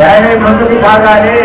rally ముందుకు సాగాలి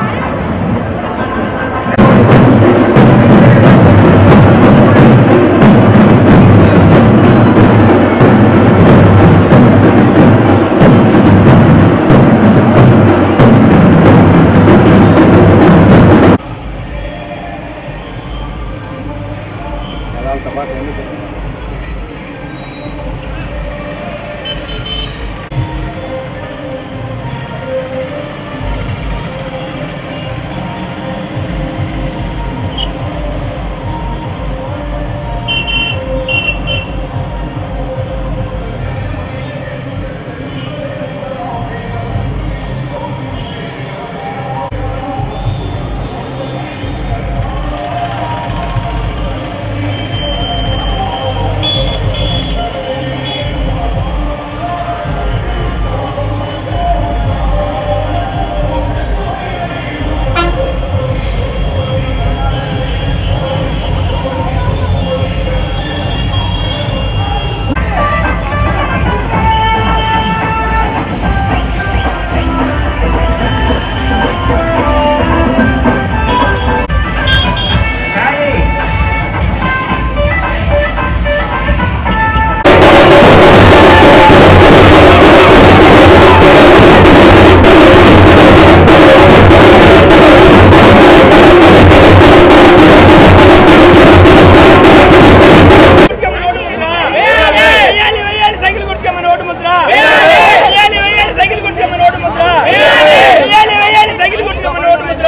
వెయ్యాలి వెయ్యాలి సైకిల్ కొట్టుకోమని ఓటు ముద్ర వెయ్యాలి వెయ్యాలి సైకిల్ కొట్టుకోమని ఓటు ముద్ర వెయ్యాలి వెయ్యాలి సైకిల్ కొట్టుకోమని ఓటు ముద్ర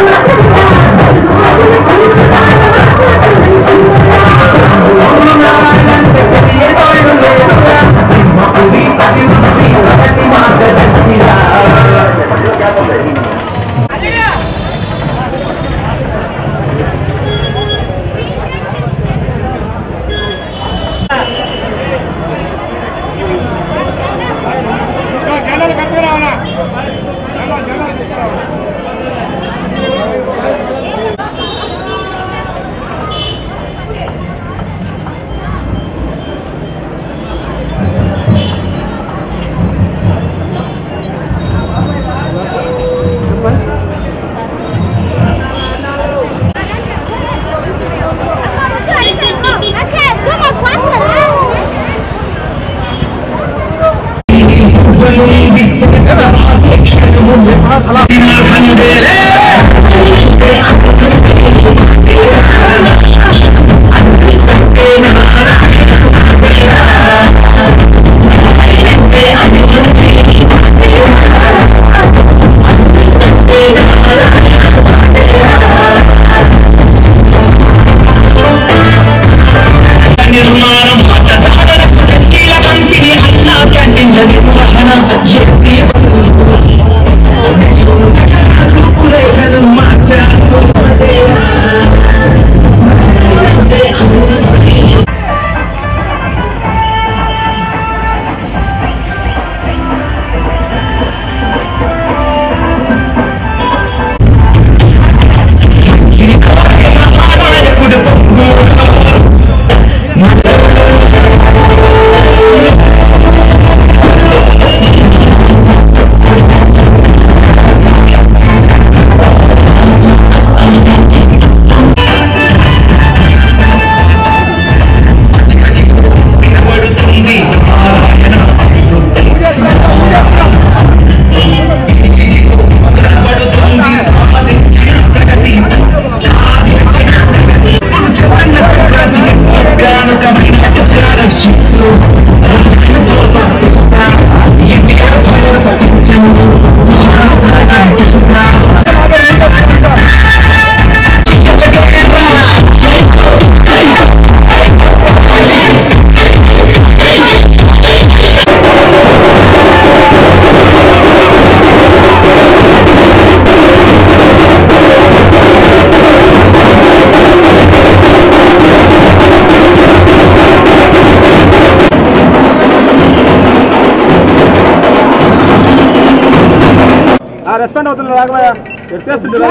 రెస్పాండ్ అవుతున్నారు రాఘవయ్య ఎత్తేస్తుంటే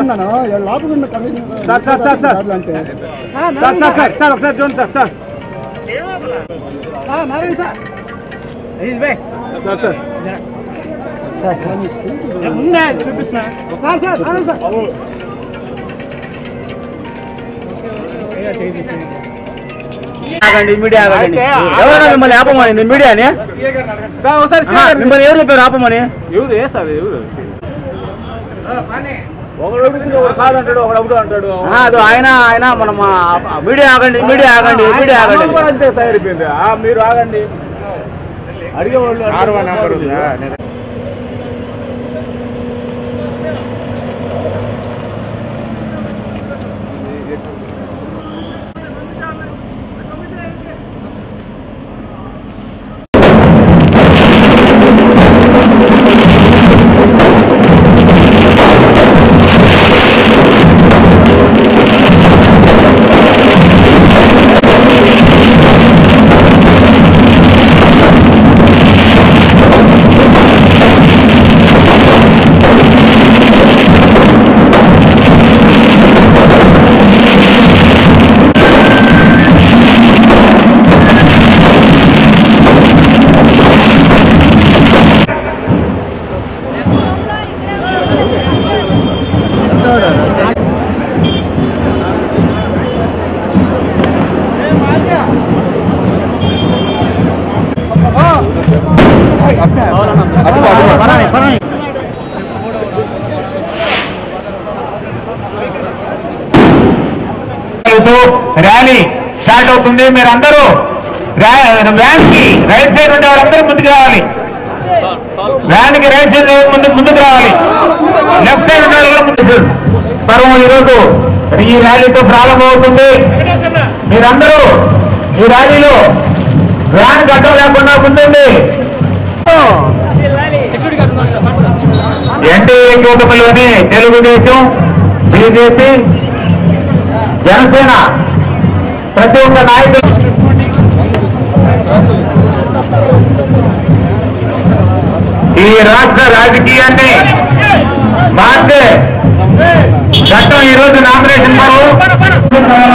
sir sir sir sir sir sir sir sir ఒకసారి చూడండి సార్ సార్ సార్ సార్ ముందే చూపిస్తున్నా సార్ సార్ అదే సార్ ఆగండి మీడియా ఆగండి ఎవరైనా మిమ్మల్ని ఆపమని నేను మీడియాని సార్ ఒకసారి ఆహా, మిమ్మల్ని ఎవరు చెప్పారు ఆపమని ఎవరు ఏ సార్ ఎవరు ఒకడు అడుగుతుంటే ఒకడు కాదంటాడు ఒకడు అప్పుడు అంటాడు ఆహా, అదో ఆయన ఆయన మనం ఆ, మీడియా ఆగండి మీడియా ఆగండి మీడియా మనం ఆగండి కూడా అంతే తయారైపోయింది ఆ, మీరు ఆగండి అడిగేవాళ్ళు ర్యాలీ స్టార్ట్ అవుతుంది మీరందరూ వ్యాన్ కి రైట్ సైడ్ ఉండే వాళ్ళందరూ ముందుకు రావాలి వ్యాన్ కి రైట్ సైడ్ ముందు ముందుకు రావాలి లెఫ్ట్ సైడ్ ఉండే వాళ్ళు కూడా ముందుకు పర్వం ఈరోజు ఈ ర్యాలీతో ప్రారంభమవుతుంది మీరందరూ ఈ ర్యాలీలో వ్యాన్ గడ్డం లేకుండా ముందుండి ఎన్డీఏ కూటమిలోని తెలుగుదేశం బీజేపీ జనసేన ప్రతి ఒక్క నాయకులు ఈ రాష్ట్ర రాజకీయాన్ని మార్చే చట్టం ఈ రోజు నామినేషన్ పరువు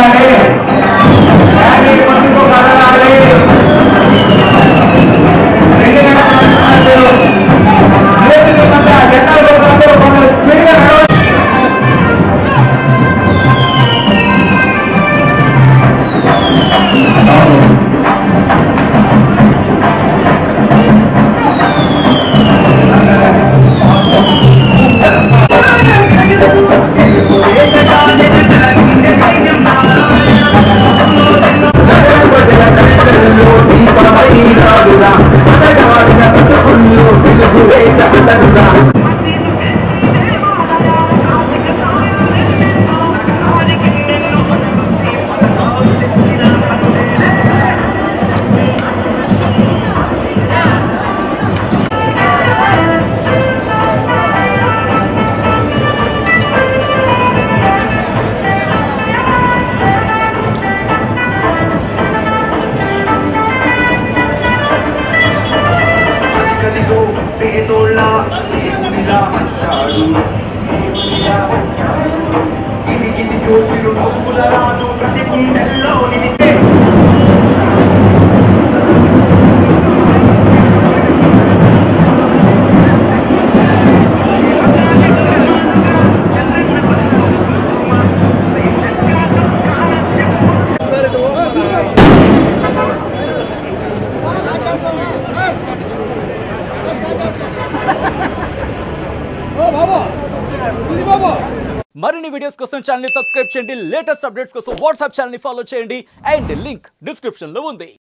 మరిన్ని వీడియోస్ కోసం ఛానల్ ని సబ్స్క్రైబ్ చేయండి లేటెస్ట్ అప్డేట్స్ కోసం వాట్సాప్ ఛానల్ ని ఫాలో చేయండి అండ్ లింక్ డిస్క్రిప్షన్ లో ఉంది